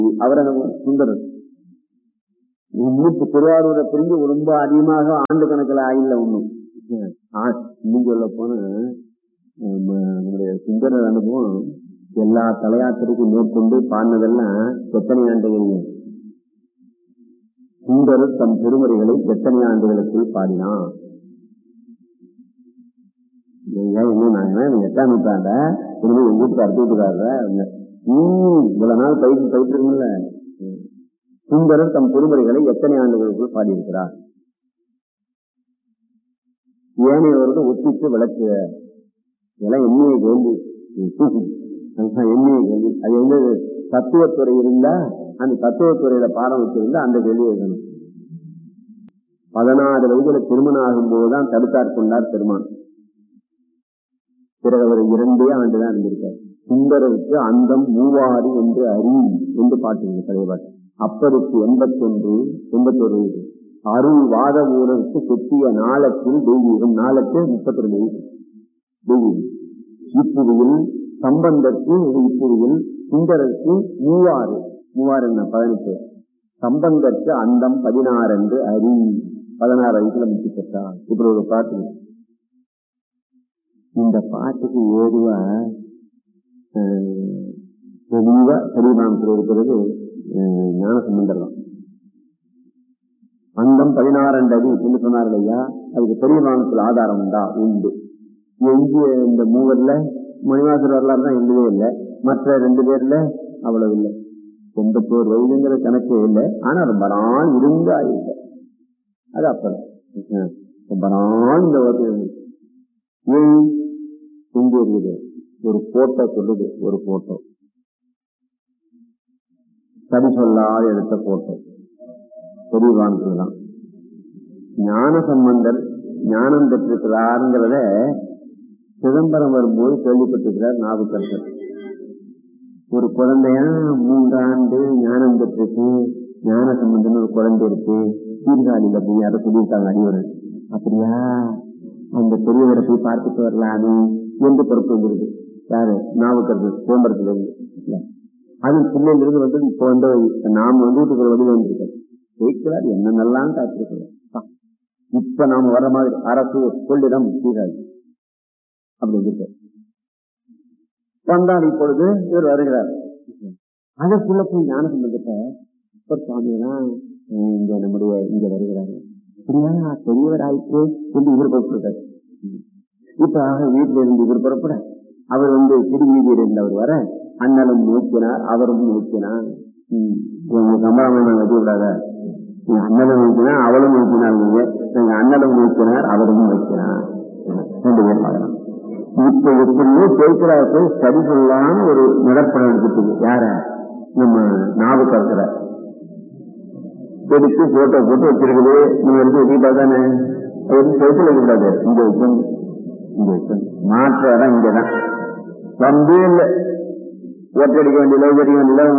அவரை சுந்தரர் மூப்பு திருவாரூரை பிரிஞ்சு ரொம்ப அதிகமாக ஆண்டு கணக்கில் ஆயில்ல ஒண்ணும் இன்னும் சொல்ல போனா நம்ம நம்முடைய சுந்தரர் அனுபவம் எல்லா தலையாத்திரைக்கும் மேற்கொண்டு பாடினதெல்லாம் எத்தனை ஆண்டுகள் சுந்தரர் தம் திருமுறைகளை எத்தனை ஆண்டுகளுக்குள் பாடினான் எட்டாம் நூற்றாண்ட இனிமே எங்க வீட்டுக்கு அடுத்த வீட்டுக்காரர் உம் இவ்வளவு நாள் பயிற்சி பயிற்றுல சுந்தரர் தம் திருமுறைகளை எத்தனை ஆண்டுகளுக்குள் பாடியிருக்கிறார் ஏனையவர்கள் ஒப்பிட்டு விளக்குக இதெல்லாம் எண்ணிய கேள்வி எண்ணிய கேள்வி அது வந்து தத்துவத்துறை இருந்தா அந்த தத்துவத்துறையில பாடம் வச்சிருந்தா அந்த கேள்வி எழுதணும் பதினாறு வயதுல திருமணம் ஆகும் போதுதான் தடுத்தார் கொண்டார் பெருமான் பிறகு அவர் இரண்டே ஆண்டுதான் இருந்திருக்கார் சுந்தரருக்கு அந்தம் மூவாறு என்று அறி என்று பாட்டு தலைவர் அப்பருக்கு எண்பத்தொன்று எண்பத்தொரு வயது அருள் வாத ஊரருக்கு கொத்திய நாளத்தில் தெய்வீகம் நாளத்தில் முப்பத்தி ரெண்டு வயது தெய்வீகம் இப்புவியில் சம்பந்தற்கு இப்புவியில் சுந்தரருக்கு மூவாறு மூவாறு என்ன பதினெட்டு சம்பந்தற்கு அந்தம் பதினாறு என்று அறி பதினாறு வயசுல முத்தி பெற்றார் இப்படி ஒரு பாட்டு இந்த பாட்டுக்கு ஏதுவா தெளிவா பெரியமானத்தில் இருக்கிறது ஞான சம்பந்தர் தான் அந்தம் பதினாறு அடி என்று சொன்னார் இல்லையா அதுக்கு பெரியமானத்தில் ஆதாரம் உண்டா உண்டு எஞ்சிய இந்த மூவர்ல மணிவாசர் வரலாறு தான் எங்கவே இல்லை மற்ற ரெண்டு பேர்ல அவ்வளவு இல்லை எண்பத்தோரு வயதுங்கிற கணக்கே இல்லை ஆனா ரொம்ப நாள் இருந்தா இல்லை அது அப்பதான் ரொம்ப நாள் இந்த ஏன் எங்க இருக்குது ஒரு போட்டோ சொல்லுது ஒரு போட்டோ சரி சொல்லாத எடுத்த போட்டோ பெரியவான்தான் ஞான சம்பந்தர் ஞானம் பெற்றிருக்கிறாருங்கிறத சிதம்பரம் வரும்போது கேள்விப்பட்டிருக்கிறார் நாவுக்கரசர் ஒரு குழந்தையா மூன்றாண்டு ஞானம் பெற்றிருக்கு ஞான சம்பந்தம் ஒரு குழந்தை இருக்கு சீர்காழியில போய் யாரும் சொல்லியிருக்காங்க அடிவரன் அப்படியா அந்த பெரியவரை போய் பார்த்துட்டு வரலாமே என்று பொறுப்பு வந்துருது யாரு நாவுக்கரசர் சிதம்பரத்துல இருந்து அது பிள்ளையிலிருந்து வந்து இப்ப வந்து நாம வந்து வீட்டுக்கு வழி வந்திருக்கோம் கேட்கிறார் என்னென்னலாம் காத்திருக்கிறோம் இப்ப நாம வர்ற மாதிரி அரசு கொள்ளிடம் சீராஜ் அப்படி வந்துட்டு வந்தால் இப்பொழுது இவர் வருகிறார் அதற்குள்ள போய் ஞான சம்பந்தத்தை இப்ப சுவாமியெல்லாம் இங்க நம்முடைய இங்க வருகிறாரு அப்படியா பெரியவர் ஆயிற்று என்று இவர் புறப்படுறாரு இப்ப ஆக வீட்டில இருந்து இவர் புறப்பட அவர் வந்து திருவீதியில் இருந்தவர் வர அண்ணலும் நோக்கினார் அவரும் நோக்கினார் கமலாமன் வெட்டி விடாத அண்ணலும் நோக்கினா அவளும் நோக்கினார் நீங்க நாங்க அண்ணலும் நோக்கினார் அவரும் நோக்கினார் ரெண்டு பேர் பார்க்கலாம் இப்ப எப்படியோ கேட்கிறாருக்கு சரி சொல்லாம ஒரு நடப்படம் எடுத்துட்டு யார நம்ம ஞாபகத்துல எடுத்து போட்டோ போட்டு வச்சிருக்குது நீங்க எடுத்து வச்சுக்கிட்டா தானே அது செலுத்துல கூடாது இங்க வைக்கணும் இங்க வைக்கணும் மாற்று இடம் இங்கதான் வந்தே இல்லை ஓட்டடிக்க வேண்டியதில்லை உபரிக்க வேண்டியதில்லை